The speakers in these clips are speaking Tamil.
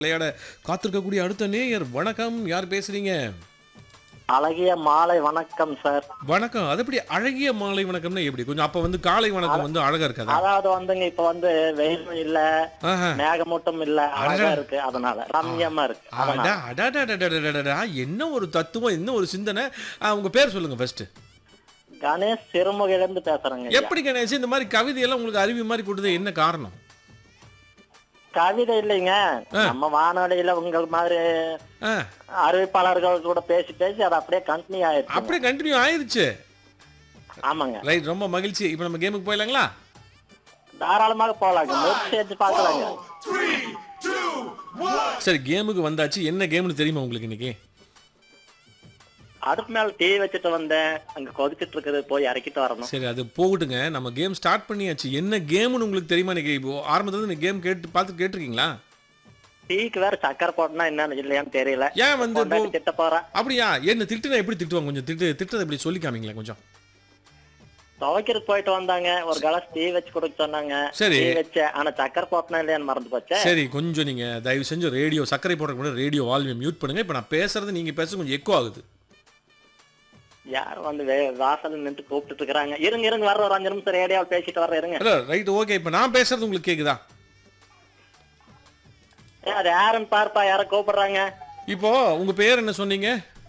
விளையாட காத்திருக்கக்கூடிய அடுத்த நேயர் வணக்கம் யார் பேசுறீங்க அழகிய மாலை வணக்கம் சார் வணக்கம் அது எப்படி அழகிய மாலை வணக்கம்னா எப்படி கொஞ்சம் அப்ப வந்து காலை வணக்கம் வந்து அழகா இருக்காதா அதாவது வந்துங்க இப்ப வந்து வெயிலும் இல்ல ஆஹா. மேகமூட்டம் இல்ல அழகா இருக்கு அதனால ரம்யமா இருக்கு அதனால. அடா, அடடடடடடடடா, என்ன ஒரு தத்துவம் என்ன ஒரு சிந்தனை ஆ, உங்க பேர் சொல்லுங்க ஃபர்ஸ்ட் கணேஷ் சிறுமுகையிலிருந்து பேசுறேங்க ஐயா. எப்படி கணேஷ் இந்த மாதிரி கவிதையெல்லாம் உங்களுக்கு அருவி மாதிரி கொடுத்தது என்ன காரணம் கவிதை இல்லைங்க நம்ம வானொலியில உங்கள் மாதிரி ஆ, அறிவிப்பாளர்கள் கூட பேசி பேசி அது அப்படியே கண்டினியூ ஆயிடுச்சு அப்படியே கண்டினியூ ஆயிருச்சு ஆமாங்க ரைட் ரொம்ப மகிழ்ச்சி இப்போ நம்ம கேமுக்கு போயிடலாங்களா தாராளமாக போலாங்க முயற்சி செஞ்சு பார்க்கலாங்க சரி கேமுக்கு வந்தாச்சு என்ன கேம்னு தெரியுமா உங்களுக்கு இன்னைக்கு அடுப்பு மேல டீ வச்சுட்டு வந்தேன் அங்க கொதிச்சிட்டு இருக்குது போய் இறக்கிட்டு வரணும் சரி அது போகட்டுங்க நம்ம கேம் ஸ்டார்ட் பண்ணியாச்சு என்ன கேம்னு உங்களுக்கு தெரியுமா இன்னைக்கு இப்போ ஆரம்பத்துல இந்த கேம் கேட்டு பார்த்து கேட்டிருக்கீங்களா டீக்கு வேற சக்கரை போட்டனா என்னன்னு இல்லையான்னு தெரியல ஏன் வந்து கொண்டாடி இப்போ- திட்ட போறேன் அப்படியா என்ன திட்டுனா எப்படி திட்டுவாங்க கொஞ்சம் திட்டு திட்டத்தை எப்படி சொல்லி காமிங்களேன் கொஞ்சம் துவைக்கிறதுக்கு போயிட்டு வந்தாங்க ஒரு கிளாஸ் டீ வச்சு கொடுக்க சொன்னாங்க சரி. டீ வச்சேன் ஆனா சக்கரை போட்டனா இல்லையான்னு மறந்து போச்சே சரி கொஞ்சம் நீங்க தயவு செஞ்சு ரேடியோ சர்க்கரை போடுறதுக்கு முன்னாடி ரேடியோ வால்யூம் மியூட் பண்ணுங்க இப்போ நான் பேசுறது நீங்க பேச கொஞ்சம் எக்கோ ஆகுது யார் வந்து வே- வாசல்ல நின்று கூப்பிட்டு இருக்காங்க இருங்க இருங்க வர்ற ஒரு அஞ்சு நிமிஷம் ரேடியோவில் பேசிட்டு வர்ற இருங்க ஹலோ ரைட் ஓகே இப்போ நான் பேசுறது உங்களுக்கு கேக்குதா ஏ, அது யாருன்னு பார்ப்பா யார கூப்பிடுறாங்க இப்போ உங்க பேர் என்ன சொன்னீங்க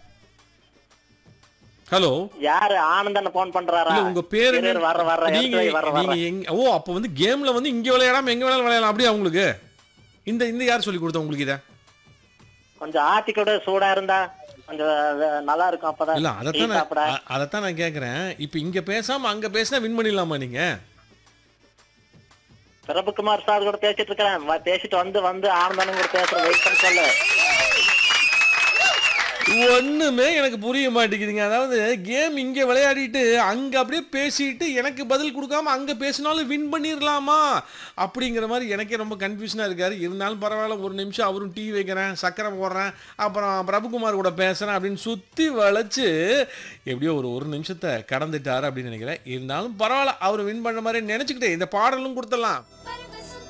ஹலோ யாரு ஆனந்தன் போன் பண்றாரா இல்ல உங்க பேர் இரு, என்ன இரு, வர்ற வர்ற நீங்க எடுத்து வை, வர்ற நீங்க வர்ற எங்க ஓ அப்ப வந்து கேம்ல வந்து இங்க விளையாடாம எங்க வேணாலும் விளையாடலாம் அப்படியா உங்களுக்கு இந்த இந்த யார் சொல்லி கொடுத்தா உங்களுக்கு இத கொஞ்சம் ஆத்தி கூட சூடா இருந்தா கொஞ்சம் அஹ், நல்லா இருக்கும் அப்பதான் இல்ல டீ அதைத்தான் நான் சாப்பிட அ- அதைத்தான் நான் கேக்குறேன் இப்போ இங்க பேசாம அங்க பேசினா வின் பண்ணிடலாமா நீங்க பிரபுகுமார் சார் கூட பேசிட்டு இருக்கிறேன் வ- பேசிட்டு வந்து வந்து ஆனந்தனும் கூட பேசுற வெயிட் பண்ண சொல்லு ஒண்ணுமே எனக்கு புரிய மாட்டேங்குதுங்க அதாவது கேம் இங்க விளையாடிட்டு அங்க அப்படியே பேசிட்டு எனக்கு பதில் கொடுக்காம அங்க பேசினாலும் வின் பண்ணிடலாமா அப்படிங்கிற மாதிரி எனக்கே ரொம்ப கன்ஃபியூஷனா இருக்காரு இருந்தாலும் பரவாயில்ல ஒரு நிமிஷம் அவரும் டீ வைக்கிறேன் சக்கரை போடுறேன் அப்புறம் பிரபுகுமார் கூட பேசுறேன் அப்படின்னு சுத்தி வளைச்சு எப்படியோ ஒரு ஒரு நிமிஷத்தை கடந்துட்டாரு அப்படின்னு நினைக்கிறேன் இருந்தாலும் பரவாயில்ல அவர் வின் பண்ண மாதிரி நினைச்சுக்கிட்டே இந்த பாடலும் கொடுத்துடலாம்